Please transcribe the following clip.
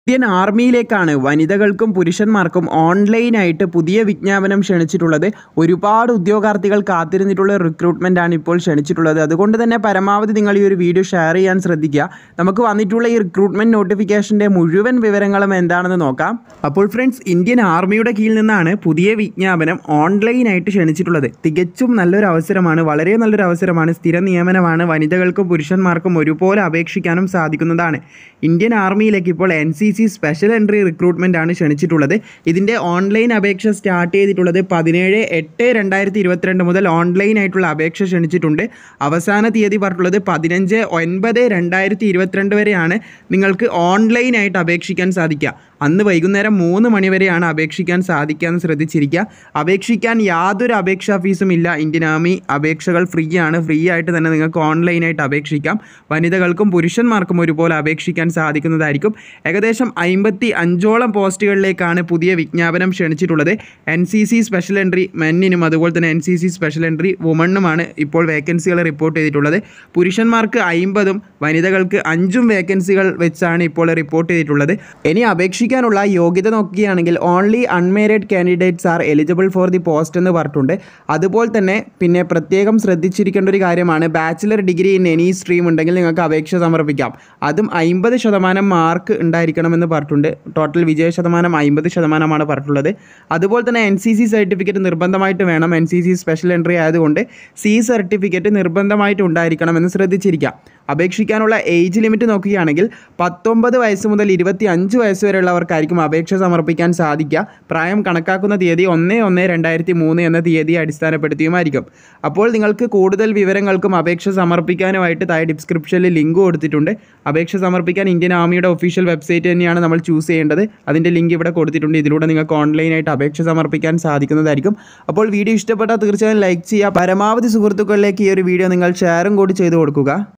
Indian ആർമിയിലേക്കാണ് വനിതകൾക്കും പുരുഷന്മാർക്കും ഓൺലൈനായിട്ട് പുതിയ വിജ്ഞാപനം ക്ഷണിച്ചിട്ടുള്ളത് ഒരുപാട് ഉദ്യോഗാർത്ഥികൾ കാത്തിരുന്നിട്ടുള്ള റിക്രൂട്ട്മെൻ്റ് ആണ് ഇപ്പോൾ ക്ഷണിച്ചിട്ടുള്ളത് അതുകൊണ്ട് തന്നെ പരമാവധി നിങ്ങൾ ഈ ഒരു വീഡിയോ ഷെയർ ചെയ്യാൻ ശ്രദ്ധിക്കുക നമുക്ക് വന്നിട്ടുള്ള ഈ റിക്രൂട്ട്മെൻറ്റ് നോട്ടിഫിക്കേഷൻ്റെ മുഴുവൻ വിവരങ്ങളും എന്താണെന്ന് നോക്കാം അപ്പോൾ ഫ്രണ്ട്സ് ഇന്ത്യൻ ആർമിയുടെ കീഴിൽ നിന്നാണ് പുതിയ വിജ്ഞാപനം ഓൺലൈനായിട്ട് ക്ഷണിച്ചിട്ടുള്ളത് തികച്ചും നല്ലൊരു അവസരമാണ് വളരെ നല്ലൊരു അവസരമാണ് സ്ഥിര നിയമനമാണ് വനിതകൾക്കും പുരുഷന്മാർക്കും ഒരുപോലെ അപേക്ഷിക്കാനും സാധിക്കുന്നതാണ് ഇന്ത്യൻ ആർമിയിലേക്ക് ഇപ്പോൾ N C C special entry recruitment ആണ് ക്ഷണിച്ചിട്ടുള്ളത് ഇതിൻ്റെ ഓൺലൈൻ അപേക്ഷ സ്റ്റാർട്ട് ചെയ്തിട്ടുള്ളത് പതിനേഴ് എട്ട് രണ്ടായിരത്തി ഇരുപത്തിരണ്ട് മുതൽ ഓൺലൈൻ ആയിട്ടുള്ള അപേക്ഷ ക്ഷണിച്ചിട്ടുണ്ട് അവസാന തീയതി പറഞ്ഞിട്ടുള്ളത് പതിനഞ്ച് ഒൻപത് രണ്ടായിരത്തി ഇരുപത്തിരണ്ട് വരെയാണ് നിങ്ങൾക്ക് ഓൺലൈനായിട്ട് അപേക്ഷിക്കാൻ സാധിക്കുക അന്ന് വൈകുന്നേരം മൂന്ന് മണി വരെയാണ് അപേക്ഷിക്കാൻ സാധിക്കുക എന്ന് ശ്രദ്ധിച്ചിരിക്കുക അപേക്ഷിക്കാൻ യാതൊരു അപേക്ഷാ ഫീസും ഇല്ല ഇന്ത്യൻ ആർമി അപേക്ഷകൾ ഫ്രീ ആണ് ഫ്രീ ആയിട്ട് തന്നെ നിങ്ങൾക്ക് ഓൺലൈനായിട്ട് അപേക്ഷിക്കാം വനിതകൾക്കും പുരുഷന്മാർക്കും ഒരുപോലെ അപേക്ഷിക്കാൻ സാധിക്കുന്നതായിരിക്കും ഏകദേശം അമ്പത്തി അഞ്ചോളം പോസ്റ്റുകളിലേക്കാണ് പുതിയ വിജ്ഞാപനം ക്ഷണിച്ചിട്ടുള്ളത് N C C special entry മെന്നിനും അതുപോലെ തന്നെ N C C special entry വുമണ്ണുമാണ് ഇപ്പോൾ വേക്കൻസികൾ റിപ്പോർട്ട് ചെയ്തിട്ടുള്ളത് പുരുഷന്മാർക്ക് അമ്പതും വനിതകൾക്ക് അഞ്ചും വേക്കൻസികൾ വെച്ചാണ് ഇപ്പോൾ റിപ്പോർട്ട് ചെയ്തിട്ടുള്ളത് ഇനി അപേക്ഷിക്കാനുള്ള യോഗ്യത നോക്കുകയാണെങ്കിൽ only unmarried candidates are eligible for the post എന്ന് പറഞ്ഞിട്ടുണ്ട് അതുപോലെ തന്നെ പിന്നെ പ്രത്യേകം ശ്രദ്ധിച്ചിരിക്കേണ്ട ഒരു കാര്യമാണ് bachelor degree in any stream ഉണ്ടെങ്കിൽ നിങ്ങൾക്ക് അപേക്ഷ സമർപ്പിക്കാം അതും അമ്പത് ശതമാനം മാർക്ക് ഉണ്ടായിരിക്കണമെന്ന് പറഞ്ഞിട്ടുണ്ട് ടോട്ടൽ വിജയ ശതമാനം അമ്പത് ശതമാനമാണ് പറഞ്ഞിട്ടുള്ളത് അതുപോലെ തന്നെ എൻ സി സി സർട്ടിഫിക്കറ്റ് നിർബന്ധമായിട്ട് വേണം N C C special entry ആയതുകൊണ്ട് സി സർട്ടിഫിക്കറ്റ് നിർബന്ധമായിട്ട് ഉണ്ടായിരിക്കണമെന്ന് ശ്രദ്ധിച്ചിരിക്കാം അപേക്ഷിക്കാനുള്ള ഏജ് ലിമിറ്റ് നോക്കുകയാണെങ്കിൽ പത്തൊമ്പത് വയസ്സ് മുതൽ ഇരുപത്തി അഞ്ച് വയസ്സ് വരെയുള്ളവർക്കായിരിക്കും അപേക്ഷ സമർപ്പിക്കാൻ സാധിക്കുക പ്രായം കണക്കാക്കുന്ന തീയതി ഒന്ന് ഒന്ന് രണ്ടായിരത്തി മൂന്ന് എന്ന തീയതിയെ അടിസ്ഥാനപ്പെടുത്തിയുമായിരിക്കും അപ്പോൾ നിങ്ങൾക്ക് കൂടുതൽ വിവരങ്ങൾക്കും അപേക്ഷ സമർപ്പിക്കാനുമായിട്ട് താഴെ ഡിസ്ക്രിപ്ഷനിൽ ലിങ്ക് കൊടുത്തിട്ടുണ്ട് അപേക്ഷ സമർപ്പിക്കാൻ ഇന്ത്യൻ ആർമിയുടെ ഒഫീഷ്യൽ വെബ്സൈറ്റ് തന്നെയാണ് നമ്മൾ ചൂസ് ചെയ്യേണ്ടത് അതിൻ്റെ ലിങ്ക് ഇവിടെ കൊടുത്തിട്ടുണ്ട് ഇതിലൂടെ നിങ്ങൾക്ക് ഓൺലൈനായിട്ട് അപേക്ഷ സമർപ്പിക്കാൻ സാധിക്കുന്നതായിരിക്കും അപ്പോൾ വീഡിയോ ഇഷ്ടപ്പെട്ടാൽ തീർച്ചയായും ലൈക്ക് ചെയ്യുക പരമാവധി സുഹൃത്തുക്കളിലേക്ക് ഈ ഒരു വീഡിയോ നിങ്ങൾ ഷെയറും കൂടി ചെയ്ത് കൊടുക്കുക